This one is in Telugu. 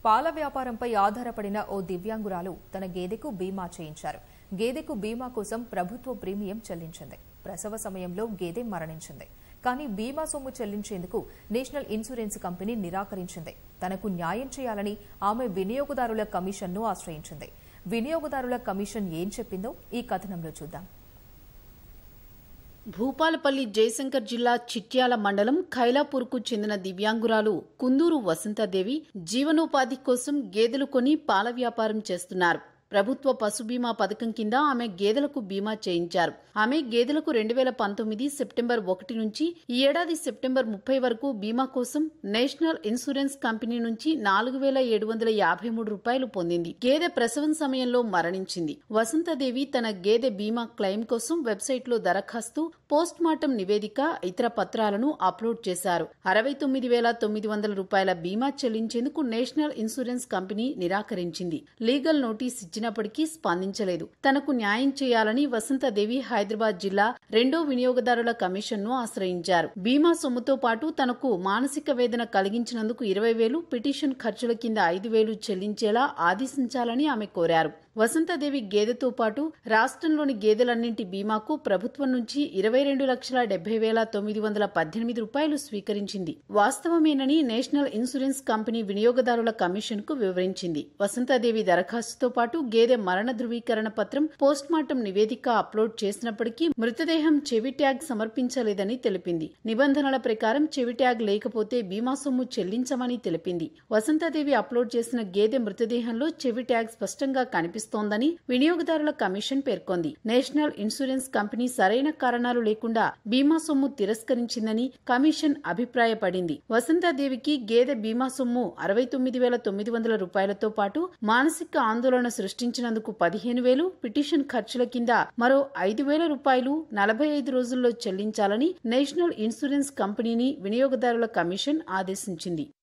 పాల వ్యాపారంపై ఆధారపడిన ఓ దివ్యాంగురాలు తన గేదెకు బీమా చేయించారు గేదెకు బీమా కోసం ప్రభుత్వ ప్రీమియం చెల్లించింది ప్రసవ సమయంలో గేదె మరణించింది కానీ బీమా సొమ్ము చెల్లించేందుకు నేషనల్ ఇన్సూరెన్స్ కంపెనీ నిరాకరించింది తనకు న్యాయం చేయాలని ఆమె వినియోగదారుల కమిషన్ను ఆశ్రయించింది వినియోగదారుల కమిషన్ ఏం చెప్పిందో ఈ కథనంలో చూద్దాం భూపాలపల్లి జయశంకర్ జిల్లా చిట్యాల మండలం ఖైలాపూర్కు చెందిన దివ్యాంగురాలు కుందూరు వసంతదేవి జీవనోపాధి కోసం గేదెలు కొని పాల వ్యాపారం చేస్తున్నారు ప్రభుత్వ పశు బీమా పథకం కింద ఆమె గేదెలకు బీమా చేయించారు ఆమె గేదెలకు రెండు వేల పంతొమ్మిది సెప్టెంబర్ ఒకటి నుంచి ఈ ఏడాది సెప్టెంబర్ ముప్పై వరకు బీమా కోసం నేషనల్ ఇన్సూరెన్స్ కంపెనీ నుంచి నాలుగు వేల ఏడు వందల యాభై మూడు రూపాయలు పొందింది గేదె ప్రసవం సమయంలో మరణించింది వసంతదేవి తన గేదె బీమా క్లెయిమ్ కోసం వెబ్సైట్ లో దరఖాస్తు పోస్ట్ మార్టం నివేదిక ఇతర పత్రాలను అప్లోడ్ చేశారు అరవై తొమ్మిది వేల తొమ్మిది వందల రూపాయల బీమా చెల్లించేందుకు నేషనల్ ఇన్సూరెన్స్ కంపెనీ నిరాకరించింది లీగల్ నోటీస్ ఇచ్చినప్పటికీ స్పందించలేదు తనకు న్యాయం చేయాలని వసంతదేవి హైదరాబాద్ జిల్లా రెండో వినియోగదారుల కమిషన్ ను ఆశ్రయించారు బీమా సొమ్ముతో పాటు తనకు మానసిక వేదన కలిగించినందుకు ఇరవై వేలు పిటిషన్ ఖర్చుల కింద ఐదు వేలు చెల్లించేలా ఆదేశించాలని ఆమె కోరారు వసంతదేవి గేదెతో పాటు రాష్ట్రంలోని గేదెలన్నింటి బీమాకు ప్రభుత్వం నుంచి ఇరవై రెండు లక్షల డెబ్బై వేల తొమ్మిది వందల పద్దెనిమిది రూపాయలు స్వీకరించింది వాస్తవమేనని నేషనల్ ఇన్సూరెన్స్ కంపెనీ వినియోగదారుల కమిషన్ కు వివరించింది వసంతదేవి దరఖాస్తుతో పాటు గేదె మరణ ధృవీకరణ పత్రం పోస్ట్ మార్టం నివేదిక అప్లోడ్ చేసినప్పటికీ మృతదేహం చెవి ట్యాగ్ సమర్పించలేదని తెలిపింది నిబంధనల ప్రకారం చెవి ట్యాగ్ లేకపోతే బీమా సొమ్ము చెల్లించమని తెలిపింది వసంతదేవి అప్లోడ్ చేసిన గేదె మృతదేహంలో చెవి ట్యాగ్ స్పష్టంగా కనిపిస్తోందని వినియోగదారుల కమిషన్ పేర్కొంది నేషనల్ ఇన్సూరెన్స్ కంపెనీ సరైన కారణాలు లేకుండా బీమా సొమ్ము తిరస్కరించిందని కమిషన్ అభిప్రాయపడింది వసంతదేవికి గేదె బీమా సొమ్ము అరవై తొమ్మిది వేల తొమ్మిది వందల రూపాయలతో పాటు మానసిక ఆందోళన సృష్టించినందుకు పదిహేను వేలు పిటిషన్ ఖర్చుల కింద మరో ఐదు వేల రూపాయలు నలభై ఐదు రోజుల్లో చెల్లించాలని నేషనల్ ఇన్సూరెన్స్ కంపెనీని వినియోగదారుల కమిషన్ ఆదేశించింది